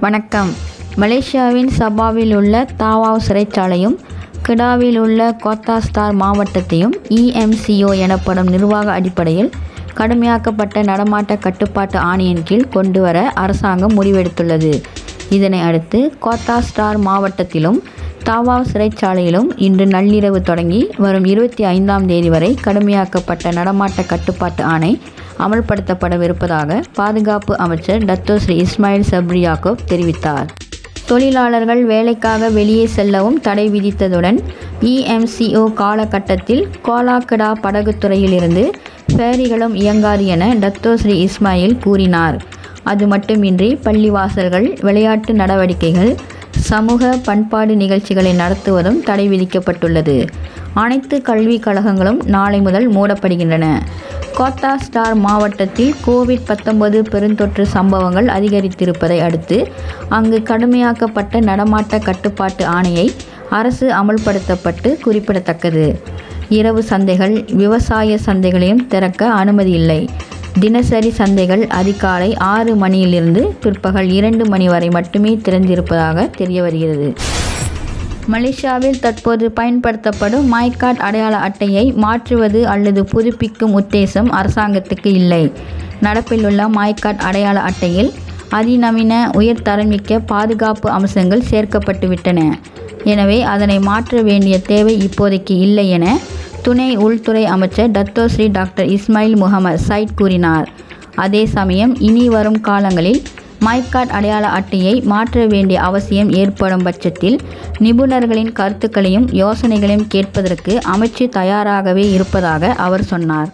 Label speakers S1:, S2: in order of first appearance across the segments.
S1: வணக்கம் மலேசியாவின் சபாவில் உள்ள தாவாவ் சிறைச்சாலையும் கிடாவில் உள்ள கோத்தாஸ்தார் மாவட்டத்தையும் இஎம்சிஓ எனப்படும் நிர்வாக அடிப்படையில் கடுமையாக்கப்பட்ட நடமாட்ட கட்டுப்பாட்டு ஆணையின் கீழ் கொண்டு வர அரசாங்கம் முடிவெடுத்துள்ளது இதனை அடுத்து கோத்தா ஸ்டார் மாவட்டத்திலும் தாவாவ் சிறைச்சாலையிலும் இன்று நள்ளிரவு தொடங்கி வரும் இருபத்தி ஐந்தாம் தேதி வரை கடுமையாக்கப்பட்ட நடமாட்ட கட்டுப்பாட்டு ஆணை அமல்படுத்தப்படவிருப்பதாக பாதுகாப்பு அமைச்சர் Dato Sri Ismail Sabri Yaakob தெரிவித்தார் தொழிலாளர்கள் வேலைக்காக வெளியே செல்லவும் தடை விதித்ததுடன் இஎம்சிஓ காலகட்டத்தில் கோலாக்கடா படகுத்துறையிலிருந்து ஃபேரிகளும் இயங்காது என டத்தோ ஸ்ரீ இஸ்மாயில் கூறினார் அது மட்டுமின்றி பள்ளிவாசல்கள் விளையாட்டு நடவடிக்கைகள் சமூக பண்பாடு நிகழ்ச்சிகளை நடத்துவதும் தடை விதிக்கப்பட்டுள்ளது அனைத்து கல்விக் கழகங்களும் நாளை முதல் மூடப்படுகின்றன கோத்தா ஸ்டார் மாவட்டத்தில் கோவிட் பத்தொன்பது பெருந்தொற்று சம்பவங்கள் அதிகரித்திருப்பதை அடுத்து அங்கு கடுமையாக்கப்பட்ட நடமாட்ட கட்டுப்பாட்டு ஆணையை அரசு அமல்படுத்தப்பட்டு குறிப்பிடத்தக்கது இரவு சந்தைகள் விவசாய சந்தைகளையும் திறக்க அனுமதி இல்லை தினசரி சந்தைகள் அதிகாலை ஆறு மணியிலிருந்து பிற்பகல் இரண்டு மணி வரை மட்டுமே திறந்திருப்பதாக தெரிய வருகிறது மலேசியாவில் தற்போது பயன்படுத்தப்படும் மைகார்ட் அடையாள அட்டையை மாற்றுவது அல்லது புதுப்பிக்கும் உத்தேசம் அரசாங்கத்துக்கு இல்லை நடப்பில் உள்ள மைகார்ட் அடையாள அட்டையில் அதிநவீன உயர்தரமிக்க பாதுகாப்பு அம்சங்கள் சேர்க்கப்பட்டு விட்டன எனவே அதனை மாற்ற வேண்டிய தேவை இப்போதைக்கு இல்லை என துணை உள்துறை அமைச்சர் Dato Sri doctor Ismail Mohamed Said கூறினார் அதே சமயம் இனி வரும் காலங்களில் மைகார்ட் அடையாள அட்டையை மாற்ற வேண்டிய அவசியம் ஏற்படும் பட்சத்தில் நிபுணர்களின் கருத்துக்களையும் யோசனைகளையும் கேட்பதற்கு அமைச்சு தயாராகவே இருப்பதாக அவர் சொன்னார்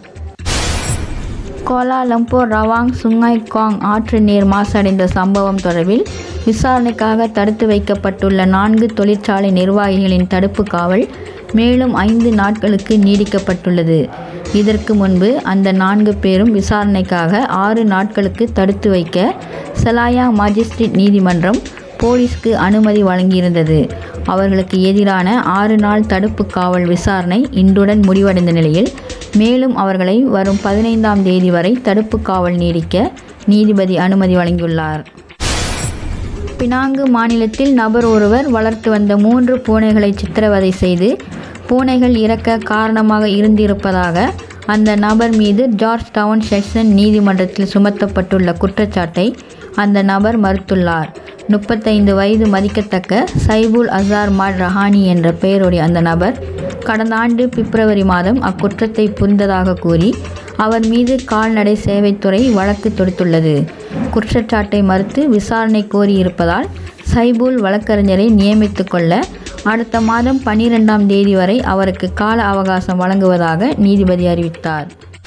S1: கோலாலம்பூர் ரவாங் சுங்காய் காங் ஆற்று நீர் மாசடைந்த சம்பவம் தொடர்பில் விசாரணைக்காக தடுத்து வைக்கப்பட்டுள்ள நான்கு தொழிற்சாலை நிர்வாகிகளின் தடுப்பு காவல் மேலும் ஐந்து நாட்களுக்கு நீடிக்கப்பட்டுள்ளது இதற்கு முன்பு அந்த நான்கு பேரும் விசாரணைக்காக ஆறு நாட்களுக்கு தடுத்து வைக்க செலாயா மாஜிஸ்ட்ரேட் நீதிமன்றம் போலீஸ்க்கு அனுமதி வழங்கியிருந்தது அவர்களுக்கு எதிரான ஆறு நாள் தடுப்பு காவல் விசாரணை இன்றுடன் முடிவடைந்த நிலையில் மேலும் அவர்களை வரும் பதினைந்தாம் தேதி வரை தடுப்பு காவல் நீடிக்க நீதிபதி அனுமதி வழங்கியுள்ளார் பினாங்கு மாநிலத்தில் நபர் ஒருவர் வளர்த்து வந்த மூன்று பூனைகளை சித்திரவதை செய்து பூனைகள் இறக்க காரணமாக இருந்திருப்பதாக அந்த நபர் மீது ஜார்ஜ் டவுன் செக்ஷன் நீதிமன்றத்தில் சுமத்தப்பட்டுள்ள குற்றச்சாட்டை அந்த நபர் மறுத்துள்ளார் முப்பத்தைந்து வயது மதிக்கத்தக்க சைபுல் அசார் மாட் ரஹானி என்ற பெயருடைய அந்த நபர் கடந்த ஆண்டு பிப்ரவரி மாதம் அக்குற்றத்தை புரிந்ததாக கூறி அவர் மீது கால்நடை சேவைத்துறை வழக்கு தொடுத்துள்ளது குற்றச்சாட்டை மறுத்து விசாரணை கோரியிருப்பதால் சைபுல் வழக்கறிஞரை நியமித்து கொள்ள அடுத்த மாதம் பனிரெண்டாம் தேதி வரை அவருக்கு கால அவகாசம் வழங்குவதாக நீதிபதி அறிவித்தார்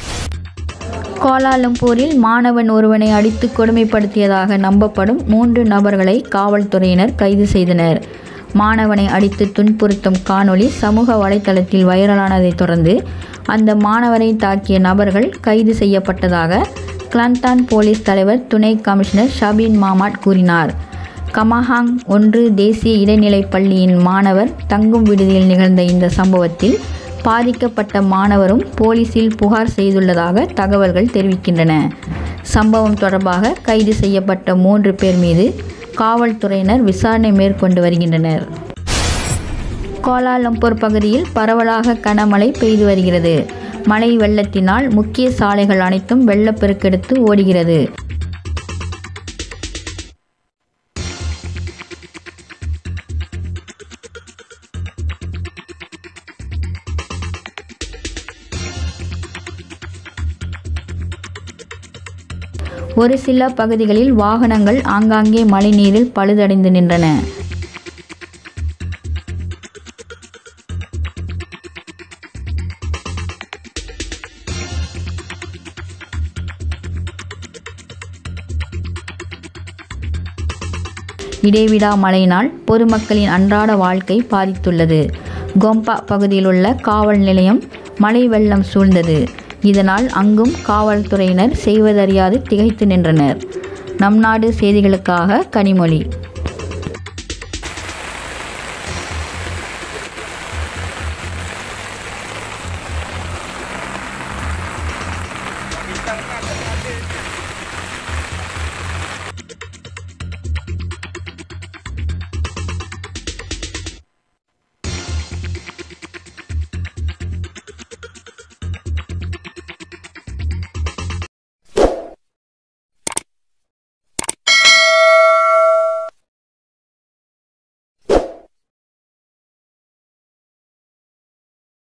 S1: கோலாலம்பூரில் மாணவன் ஒருவனை அடித்து கொடுமைப்படுத்தியதாக நம்பப்படும் மூன்று நபர்களை காவல்துறையினர் கைது செய்தனர் மாணவனை அடித்து துன்புறுத்தும் காணொளி சமூக வலைத்தளத்தில் வைரலானதைத் தொடர்ந்து அந்த மாணவரை தாக்கிய நபர்கள் கைது செய்யப்பட்டதாக கிளந்தான் போலீஸ் தலைவர் துணை கமிஷனர் ஷபீன் மாமாட் கூறினார் கமஹாங் ஒன்று தேசிய இடைநிலைப் பள்ளியின் மாணவர் தங்கும் விடுதியில் நிகழ்ந்த இந்த சம்பவத்தில் பாதிக்கப்பட்ட மாணவரும் போலீசில் புகார் செய்துள்ளதாக தகவல்கள் தெரிவிக்கின்றன சம்பவம் தொடர்பாக கைது செய்யப்பட்ட மூன்று பேர் மீது காவல்துறையினர் விசாரணை மேற்கொண்டு வருகின்றனர் கோலாலம்பூர் பகுதியில் பரவலாக கனமழை பெய்து வருகிறது மழை வெள்ளத்தினால் முக்கிய சாலைகள் அனைத்தும் வெள்ளப்பெருக்கெடுத்து ஓடுகிறது ஒரு சில பகுதிகளில் வாகனங்கள் ஆங்காங்கே மழைநீரில் பழுதடைந்து நின்றன இடைவிடா மழையினால் பொதுமக்களின் அன்றாட வாழ்க்கை பாதித்துள்ளது கோம்பா பகுதியில் உள்ள காவல் நிலையம் மழை வெள்ளம் சூழ்ந்தது இதனால் அங்கும் காவல்துறையினர் செய்வதறியாது திகைத்து நின்றனர் நம் நாடு செய்திகளுக்காக கனிமொழி